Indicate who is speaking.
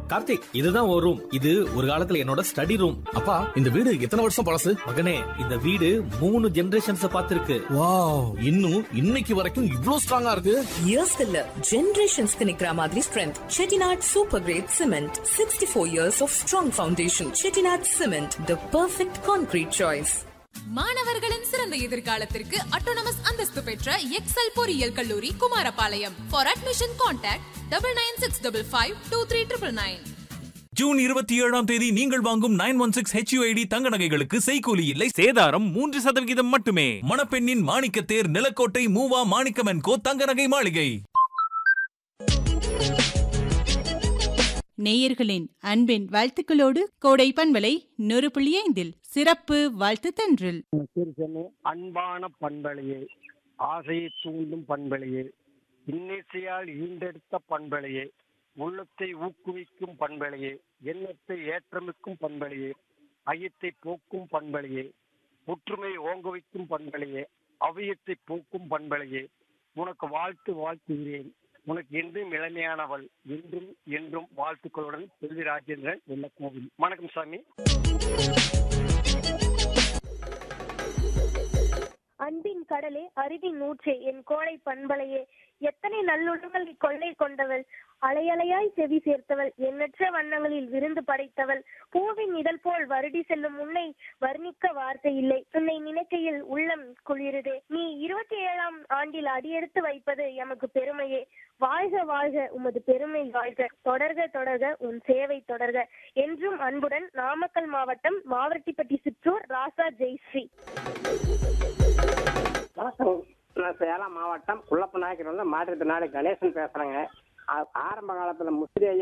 Speaker 1: கார்த்திக் இதுதான் ஒரு ரூம் இது ஒரு காலத்துல என்னோட ஸ்டடி ரூம்
Speaker 2: அப்பா இந்த வீடு எத்தனை வருஷம் பழசு
Speaker 1: மகனே இந்த வீடு மூணு ஜெனரேஷன்ஸ் பார்த்திருக்கு
Speaker 2: வாவ் இன்னும் இன்னைக்கு வரைக்கும் இவ்ளோ ஸ்ட்ராங்கா இருக்கு
Speaker 3: இயர்ஸ் இல்ல ஜெனரேஷன்ஸ்க்கு நிக்கிற மாதிரி strength Chettinad super great cement sixty four years of strong foundation Chettinad cement the perfect concrete choice
Speaker 4: மாணவர்களின் சிறந்த எதிர்காலத்திற்கு அட்டோனமஸ் அந்தஸ்து பெற்ற எக்ஸல் பொறியியல் கல்லூரி Kumarapalayam for admission contact double nine six double five two three triple nine
Speaker 5: June இருபத்தி ஏழாம் தேதி நீங்கள் வாங்கும் நைன் ஒன் சிக்ஸ் ஹெச்யூஐடி தங்க நகைகளுக்கு செய்கூலி இல்லை சேதாரம் மூன்று சதவிகிதம் மட்டுமே மணப்பெண்ணின் மாணிக்கத்தேர் நிலக்கோட்டை மூவா மாணிக்கமன் கோ தங்க நகை மாளிகை
Speaker 6: நேயர்களின் அன்பின் வாழ்த்துக்களோடு கோடை பண்பலை நூறு புள்ளி ஐந்தில் சிறப்பு வாழ்த்து தன்றில்
Speaker 7: திருச்சென்னை அன்பான பண்பலையே ஆசையை தூண்டும் பண்பலையே இன்னிசையால் ஈண்டெடுத்த பண்பலையே உள்ளத்தை ஊக்குவிக்கும் பண்பலையே எண்ணத்தை ஏற்றமிக்கும் பண்பலையே ஐயத்தை போக்கும் பண்பலையே ஒற்றுமை ஓங்குவிக்கும் பண்பலையே அவியத்தை போக்கும் பண்பலையே உனக்கு வாழ்த்து வாழ்த்துகிறேன் உனக்கு என்றும் இளமையானவள் என்றும் என்றும் வாழ்த்துக்களுடன் செல்வி ராஜேந்திரன் வெள்ள கோவில் வணக்கம் சாமி
Speaker 8: அன்பின் கடலே அறிவின் ஊற்றே என் கோடை பண்பலையே எத்தனை நல்லுள்ளங்களை கொள்ளை கொண்டவள் அலையலையாய் செவி சேர்த்தவள் எண்ணற்ற வண்ணங்களில் விருந்து படைத்தவள் பூவின் இதழ் போல் வருடி செல்லும் உன்னை வர்ணிக்க வார்த்தை இல்லை உன்னை நினைக்கையில் உள்ளம் குளிருதே நீ இருபத்தி ஏழாம் ஆண்டில் அடியெடுத்து வைப்பது எமக்கு பெருமையே வாழ்க வாழ்க உமது பெருமை வாழ்க தொடர்க தொடர்க உன் சேவை தொடர்க என்றும் அன்புடன் நாமக்கல் மாவட்டம் மாவரட்டிப்பட்டி சிற்றூர் ராசா ஜெயஸ்ரீ
Speaker 9: வணக்கம் நான் சேலம் மாவட்டம் குள்ளப்ப நாயக்கர் வந்து மாற்றுத்திறனாளி கணேசன் பேசுறேங்க ஆ- ஆரம்ப காலத்துல முஸ்லி ஐயா